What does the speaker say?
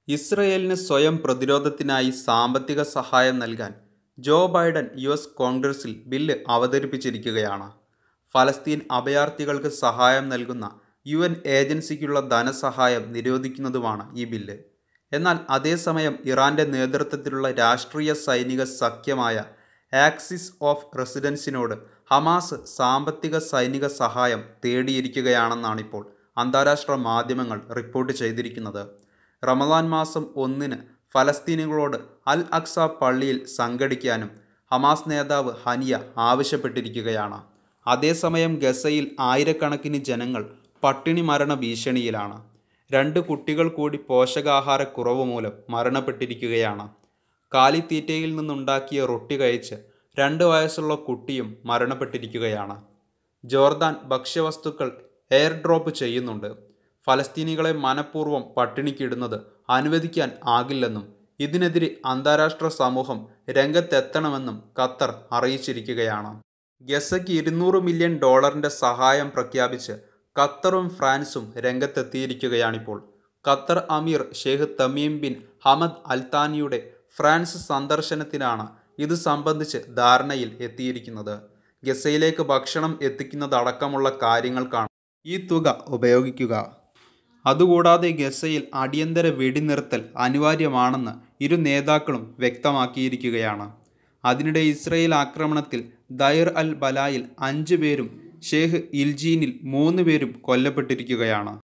ഇസ്രയേലിന് സ്വയം പ്രതിരോധത്തിനായി സാമ്പത്തിക സഹായം നൽകാൻ ജോ ബൈഡൻ യു എസ് കോൺഗ്രസിൽ ബില്ല് അവതരിപ്പിച്ചിരിക്കുകയാണ് ഫലസ്തീൻ അഭയാർത്ഥികൾക്ക് സഹായം നൽകുന്ന യു എൻ ഏജൻസിക്കുള്ള ധനസഹായം നിരോധിക്കുന്നതുമാണ് ഈ ബില്ല് എന്നാൽ അതേസമയം ഇറാന്റെ നേതൃത്വത്തിലുള്ള രാഷ്ട്രീയ സൈനിക സഖ്യമായ ആക്സിസ് ഓഫ് റെസിഡൻസിനോട് ഹമാസ് സാമ്പത്തിക സൈനിക സഹായം തേടിയിരിക്കുകയാണെന്നാണിപ്പോൾ അന്താരാഷ്ട്ര മാധ്യമങ്ങൾ റിപ്പോർട്ട് ചെയ്തിരിക്കുന്നത് റമദാൻ മാസം ഒന്നിന് ഫലസ്തീനികളോട് അൽ അക്സ പള്ളിയിൽ സംഘടിക്കാനും ഹമാസ് നേതാവ് ഹനിയ ആവശ്യപ്പെട്ടിരിക്കുകയാണ് അതേസമയം ഗസയിൽ ആയിരക്കണക്കിന് ജനങ്ങൾ പട്ടിണി മരണ ഭീഷണിയിലാണ് രണ്ട് കുട്ടികൾ കൂടി പോഷകാഹാരക്കുറവ് മൂലം മരണപ്പെട്ടിരിക്കുകയാണ് കാലിത്തീറ്റയിൽ നിന്നുണ്ടാക്കിയ റൊട്ടി കഴിച്ച് രണ്ട് വയസ്സുള്ള കുട്ടിയും മരണപ്പെട്ടിരിക്കുകയാണ് ജോർദാൻ ഭക്ഷ്യവസ്തുക്കൾ എയർ ഡ്രോപ്പ് ചെയ്യുന്നുണ്ട് ഫലസ്തീനികളെ മനഃപൂർവ്വം പട്ടിണിക്കിടുന്നത് അനുവദിക്കാൻ ആകില്ലെന്നും ഇതിനെതിരെ അന്താരാഷ്ട്ര സമൂഹം രംഗത്തെത്തണമെന്നും ഖത്തർ അറിയിച്ചിരിക്കുകയാണ് ഗസയ്ക്ക് ഇരുന്നൂറ് മില്യൺ ഡോളറിന്റെ സഹായം പ്രഖ്യാപിച്ച് ഖത്തറും ഫ്രാൻസും രംഗത്തെത്തിയിരിക്കുകയാണിപ്പോൾ ഖത്തർ അമീർ ഷെയ്ഖ് തമീം ബിൻ ഹമദ് അൽത്താനിയുടെ ഫ്രാൻസ് സന്ദർശനത്തിനാണ് ഇത് സംബന്ധിച്ച് ധാരണയിൽ എത്തിയിരിക്കുന്നത് ഗസയിലേക്ക് ഭക്ഷണം എത്തിക്കുന്നതടക്കമുള്ള കാര്യങ്ങൾക്കാണ് ഈ തുക ഉപയോഗിക്കുക അതുകൂടാതെ ഗസയിൽ അടിയന്തര വെടിനിർത്തൽ അനിവാര്യമാണെന്ന് ഇരു നേതാക്കളും വ്യക്തമാക്കിയിരിക്കുകയാണ് അതിനിടെ ഇസ്രയേൽ ആക്രമണത്തിൽ ദൈർ അൽ ബലായിൽ അഞ്ചു പേരും ഷേഖ് ഇൽജീനിൽ മൂന്ന് പേരും കൊല്ലപ്പെട്ടിരിക്കുകയാണ്